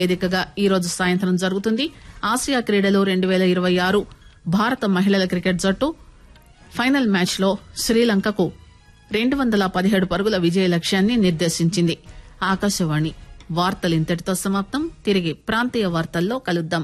వేదికగా ఈ రోజు సాయంత్రం జరుగుతుంది ఆసియా క్రీడలు రెండు పేల ఇరవై ఆరు భారత మహిళల క్రికెట్ జట్టు ఫైనల్ మ్యాచ్ లో శ్రీలంకకు రెండు వందల పదిహేడు పరుగుల విజయ లక్ష్యాన్ని నిర్దేశించింది ఆకాశవాణి వార్తలు ఇంతటితో సమాప్తం తిరిగి ప్రాంతీయ వార్తల్లో కలుద్దాం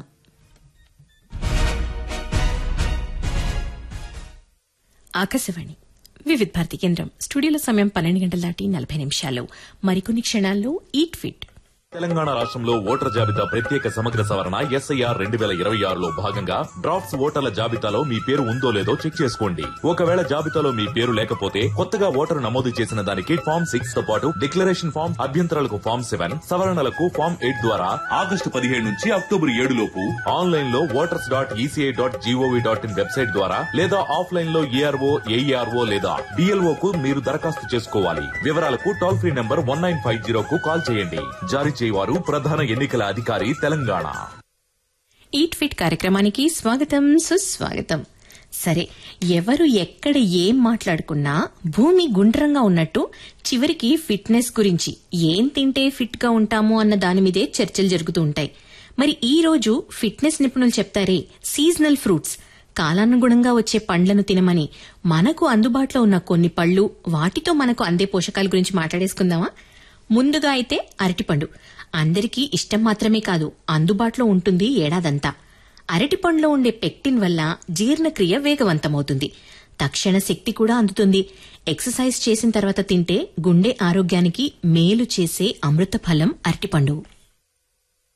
ఆకాశవాణి వివిధ భారతి కేంద్రం స్టూడియోలో సమయం పన్నెండు గంటల దాటి నలభై నిమిషాలు మరికొన్ని క్షణాల్లో ఈట్ ఫిట్ తెలంగాణ రాష్ట్రంలో ఓటర్ల జాబితా ప్రత్యేక సమగ్ర సవరణ ఎస్ఐఆర్ రెండు వేల ఇరవై ఆరులో భాగంగా డ్రాఫ్ట్స్ ఓటర్ల జాబితాలో మీ పేరు ఉందో లేదో చెక్ చేసుకోండి ఒకవేళ జాబితాలో మీ పేరు లేకపోతే కొత్తగా ఓటరు నమోదు చేసిన దానికి ఫామ్ సిక్స్ తో పాటు డిక్లరేషన్ ఫామ్ అభ్యంతరాలకు ఫామ్ సెవెన్ సవరణలకు ఫామ్ ఎయిట్ ద్వారా ఆగస్టు పదిహేడు నుంచి అక్టోబర్ ఏడు లోపు ఆన్లైన్ లో voters dot ECI dot GOV dot in website ద్వారా లేదా ఆఫ్లైన్ లో ఏఆర్ఓ ఏఈఆర్ఓ లేదా డిఎల్ఓ కు మీరు దరఖాస్తు చేసుకోవాలి వివరాలకు toll free number one nine five zero కు కాల్ చేయండి జారీ చేయవారు ప్రధాన ఎన్నికల అధికారి తెలంగాణ ఈట్ ఫిట్ కార్యక్రమానికి స్వాగతం సుస్వాగతం సరే ఎవరు ఎక్కడ ఏం మాట్లాడుకున్నా భూమి గుండ్రంగా ఉన్నట్టు చివరికి ఫిట్నెస్ గురించి ఏం తింటే ఫిట్ గా ఉంటాము అన్న దాని మీదే చర్చలు జరుగుతూ ఉంటాయి మరి ఈ రోజు ఫిట్నెస్ నిపుణులు చెప్తారే సీజనల్ ఫ్రూట్స్ కాలానుగుణంగా వచ్చే పండ్లను తినమని మనకు అందుబాటులో ఉన్న కొన్ని పళ్ళు వాటితో మనకు అందే పోషకాల గురించి మాట్లాడేసుకుందామా ముందుగా అయితే అరటిపండు అందరికీ ఇష్టం మాత్రమే కాదు అందుబాటులో ఉంటుంది ఏడాదంతా అరటిపండులో ఉండే పెక్టిన్ వల్ల జీర్ణక్రియ వేగవంతమవుతుంది తక్షణ శక్తి కూడా అందుతుంది ఎక్సర్సైజ్ చేసిన తర్వాత తింటే గుండె ఆరోగ్యానికి మేలు చేసే అమృత ఫలం అరటిపండు